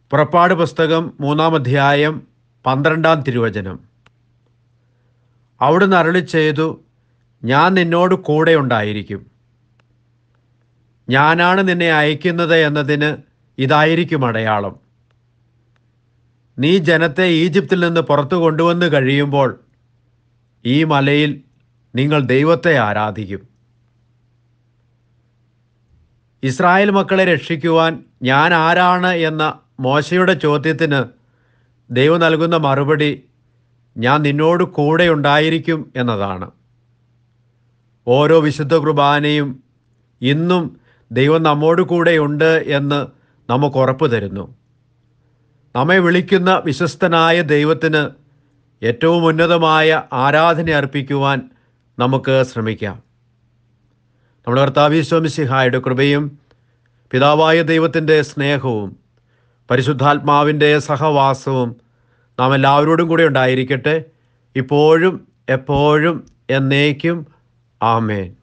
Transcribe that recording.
പുറപ്പാട് പുസ്തകം മൂന്നാം അധ്യായം പന്ത്രണ്ടാം തിരുവചനം അവിടുന്ന് അരളി ചെയ്തു ഞാൻ നിന്നോട് കൂടെ ഉണ്ടായിരിക്കും ഞാനാണ് നിന്നെ അയക്കുന്നത് എന്നതിന് ഇതായിരിക്കും അടയാളം നീ ജനത്തെ ഈജിപ്തിൽ നിന്ന് പുറത്തു കൊണ്ടുവന്ന് കഴിയുമ്പോൾ ഈ മലയിൽ നിങ്ങൾ ദൈവത്തെ ആരാധിക്കും ഇസ്രായേൽ മക്കളെ രക്ഷിക്കുവാൻ ഞാൻ ആരാണ് എന്ന മോശയുടെ ചോദ്യത്തിന് ദൈവം നൽകുന്ന മറുപടി ഞാൻ നിന്നോട് കൂടെ ഉണ്ടായിരിക്കും എന്നതാണ് ഓരോ വിശുദ്ധ കുർബാനയും ഇന്നും ദൈവം നമ്മോട് കൂടെയുണ്ട് എന്ന് നമുക്ക് ഉറപ്പ് തരുന്നു നമ്മെ വിളിക്കുന്ന വിശ്വസ്തനായ ദൈവത്തിന് ഏറ്റവും ഉന്നതമായ ആരാധന അർപ്പിക്കുവാൻ നമുക്ക് ശ്രമിക്കാം നമ്മുടെ കർത്താവിശ്വമിസിഹായുടെ കൃപയും പിതാവായ ദൈവത്തിൻ്റെ സ്നേഹവും പരിശുദ്ധാത്മാവിൻ്റെ സഹവാസവും നാം എല്ലാവരോടും കൂടെ ഉണ്ടായിരിക്കട്ടെ ഇപ്പോഴും എപ്പോഴും എന്നേക്കും ആമേൻ